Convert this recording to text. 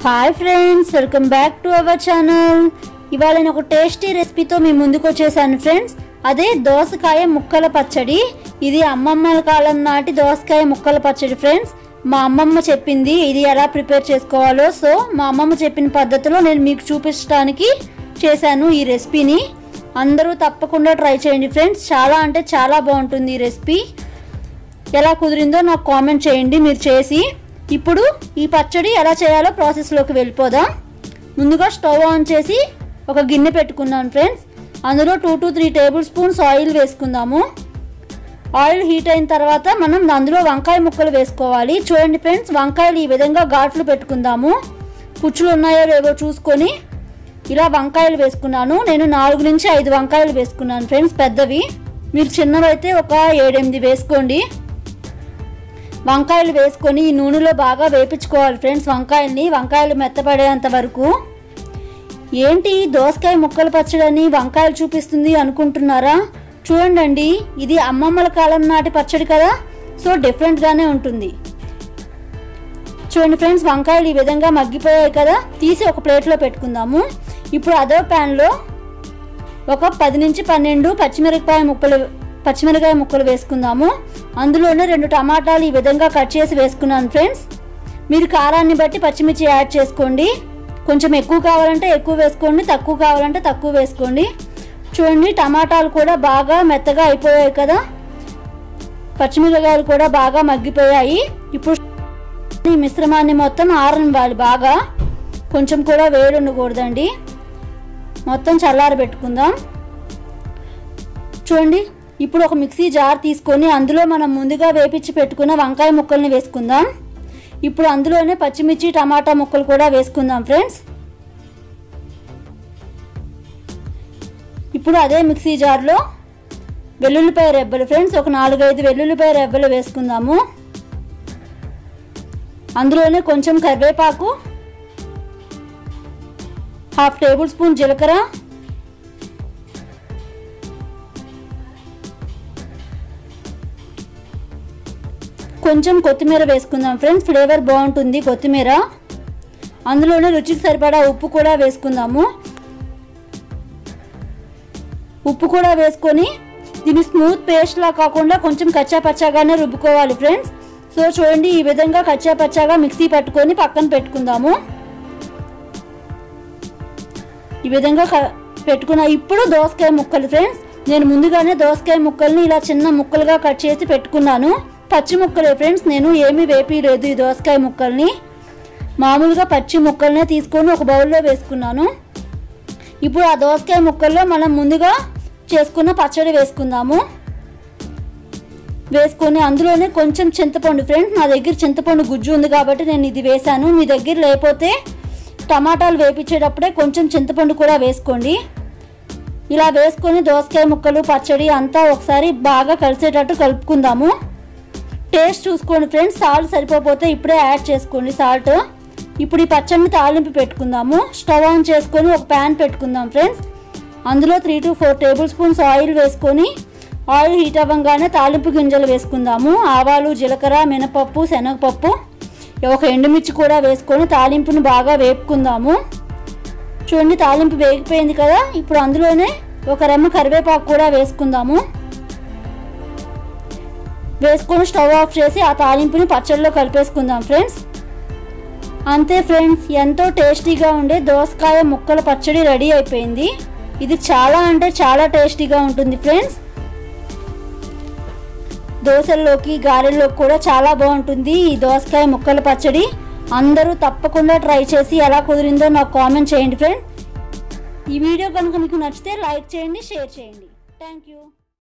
hi friends welcome back to our channel ఇవాళ నేను ఒక టేస్టీ రెసిపీతో మీ ముందుకు వచ్చేసాను ఫ్రెండ్స్ అదే దోసకాయ ముక్కల పచ్చడి ఇది అమ్మమ్మల కాలం నాటి దోసకాయ ముక్కల పచ్చడి ఫ్రెండ్స్ మా అమ్మమ్మ చెప్పింది ఇది ఎలా ప్రిపేర్ చేసుకోవాలో సో మా అమ్మమ్మ చెప్పిన పద్ధతిలో నేను మీకు చూపించడానికి చేశాను ఈ రెసిపీని అందరూ తప్పకుండా ట్రై చేయండి ఫ్రెండ్స్ చాలా అంటే చాలా బాగుంటుంది ఈ రెసిపీ ఎలా కుదిరిందో నాకు కామెంట్ చేయండి మీరు చేసి ఇప్పుడు ఈ పచ్చడి ఎలా చేయాలో ప్రాసెస్లోకి వెళ్ళిపోదాం ముందుగా స్టవ్ ఆన్ చేసి ఒక గిన్నె పెట్టుకున్నాను ఫ్రెండ్స్ అందులో two to three tablespoons oil వేసుకుందాము ఆయిల్ హీట్ అయిన తర్వాత మనం అందులో వంకాయ ముక్కలు వేసుకోవాలి చూడండి ఫ్రెండ్స్ వంకాయలు ఈ విధంగా ఘాట్లు పెట్టుకుందాము పుచ్చులు ఉన్నాయో లేవో చూసుకొని ఇలా వంకాయలు వేసుకున్నాను నేను నాలుగు నుంచి ఐదు వంకాయలు వేసుకున్నాను ఫ్రెండ్స్ పెద్దవి మీరు చిన్నవైతే ఒక ఏడెనిమిది వేసుకోండి వంకాయలు వేసుకొని ఈ నూనెలో బాగా వేపించుకోవాలి ఫ్రెండ్స్ వంకాయల్ని వంకాయలు మెత్తపడేంత వరకు ఏంటి దోసకాయ ముక్కల పచ్చడని వంకాయలు చూపిస్తుంది అనుకుంటున్నారా చూడండి ఇది అమ్మమ్మల కాలం నాటి పచ్చడి కదా సో డిఫరెంట్గానే ఉంటుంది చూడండి ఫ్రెండ్స్ వంకాయలు ఈ విధంగా మగ్గిపోయాయి కదా తీసి ఒక ప్లేట్లో పెట్టుకుందాము ఇప్పుడు అదే ప్యాన్లో ఒక పది నుంచి పన్నెండు పచ్చిమిరపకాయ ముక్కలు పచ్చిమిరపకాయ ముక్కలు వేసుకుందాము అందులోనే రెండు టమాటాలు ఈ విధంగా కట్ చేసి వేసుకున్నాను ఫ్రెండ్స్ మీరు కారాన్ని బట్టి పచ్చిమిర్చి యాడ్ చేసుకోండి కొంచెం ఎక్కువ కావాలంటే ఎక్కువ వేసుకోండి తక్కువ కావాలంటే తక్కువ వేసుకోండి చూడండి టమాటాలు కూడా బాగా మెత్తగా అయిపోయాయి కదా పచ్చిమిరపకాయలు కూడా బాగా మగ్గిపోయాయి ఇప్పుడు ఈ మిశ్రమాన్ని మొత్తం ఆరనివ్వాలి బాగా కొంచెం కూడా వేడి ఉండకూడదండి మొత్తం చల్లారి పెట్టుకుందాం చూడండి ఇప్పుడు ఒక మిక్సీ జార్ తీసుకొని అందులో మనం ముందుగా వేపించి పెట్టుకున్న వంకాయ ముక్కల్ని వేసుకుందాం ఇప్పుడు అందులోనే పచ్చిమిర్చి టమాటా ముక్కలు కూడా వేసుకుందాం ఫ్రెండ్స్ ఇప్పుడు అదే మిక్సీ జార్లో వెల్లుల్లిపాయ రెబ్బలు ఫ్రెండ్స్ ఒక నాలుగైదు వెల్లుల్లిపాయ రెబ్బలు వేసుకుందాము అందులోనే కొంచెం కరివేపాకు హాఫ్ టేబుల్ స్పూన్ జీలకర్ర కొంచెం కొత్తిమీర వేసుకుందాం ఫ్రెండ్స్ ఫ్లేవర్ బాగుంటుంది కొత్తిమీర అందులోనే రుచికి సరిపడా ఉప్పు కూడా వేసుకుందాము ఉప్పు కూడా వేసుకొని దీన్ని స్మూత్ పేస్ట్లా కాకుండా కొంచెం కచ్చా పచ్చాగానే రుబ్బుకోవాలి ఫ్రెండ్స్ సో చూడండి ఈ విధంగా కచ్చా పచ్చాగా మిక్సీ పట్టుకొని పక్కన పెట్టుకుందాము ఈ విధంగా పెట్టుకున్న ఇప్పుడు దోసకాయ ముక్కలు ఫ్రెండ్స్ నేను ముందుగానే దోసకాయ ముక్కల్ని ఇలా చిన్న ముక్కలుగా కట్ చేసి పెట్టుకున్నాను పచ్చి ముక్కలే ఫ్రెండ్స్ నేను ఏమీ వేపిలేదు ఈ దోసకాయ ముక్కల్ని మామూలుగా పచ్చి ముక్కల్నే తీసుకొని ఒక బౌల్లో వేసుకున్నాను ఇప్పుడు ఆ దోసకాయ ముక్కల్లో మనం ముందుగా చేసుకున్న పచ్చడి వేసుకుందాము వేసుకొని అందులోనే కొంచెం చింతపండు ఫ్రెండ్స్ నా దగ్గర చింతపండు గుజ్జు ఉంది కాబట్టి నేను ఇది వేశాను మీ దగ్గర లేకపోతే టమాటాలు వేపించేటప్పుడే కొంచెం చింతపండు కూడా వేసుకోండి ఇలా వేసుకొని దోసకాయ ముక్కలు పచ్చడి అంతా ఒకసారి బాగా కలిసేటట్టు కలుపుకుందాము టేస్ట్ చూసుకోండి ఫ్రెండ్స్ సాల్ట్ సరిపోతే ఇప్పుడే యాడ్ చేసుకోండి సాల్ట్ ఇప్పుడు ఈ పచ్చడిని తాలింపు పెట్టుకుందాము స్టవ్ ఆన్ చేసుకొని ఒక ప్యాన్ పెట్టుకుందాం ఫ్రెండ్స్ అందులో three to four tablespoons oil వేసుకొని ఆయిల్ హీట్ అవ్వగానే తాలింపు గింజలు వేసుకుందాము ఆవాలు జీలకర్ర మినపప్పు శనగపప్పు ఒక ఎండుమిర్చి కూడా వేసుకొని తాలింపుని బాగా వేపుకుందాము చూడండి తాలింపు వేగిపోయింది కదా ఇప్పుడు అందులోనే ఒక రెమ్మ కరివేపాకు కూడా వేసుకుందాము వేసుకొని స్టవ్ ఆఫ్ చేసి ఆ తాలింపుని పచ్చడిలో కలిపేసుకుందాం ఫ్రెండ్స్ అంతే ఫ్రెండ్స్ ఎంతో టేస్టీగా ఉండే దోసకాయ ముక్కల పచ్చడి రెడీ అయిపోయింది ఇది చాలా అంటే చాలా టేస్టీగా ఉంటుంది ఫ్రెండ్స్ దోశల్లోకి గారెల్లోకి కూడా చాలా బాగుంటుంది ఈ దోసకాయ ముక్కల పచ్చడి అందరూ తప్పకుండా ట్రై చేసి ఎలా కుదిరిందో నాకు కామెంట్ చేయండి ఫ్రెండ్ ఈ వీడియో కనుక మీకు నచ్చితే లైక్ చేయండి షేర్ చేయండి థ్యాంక్ యూ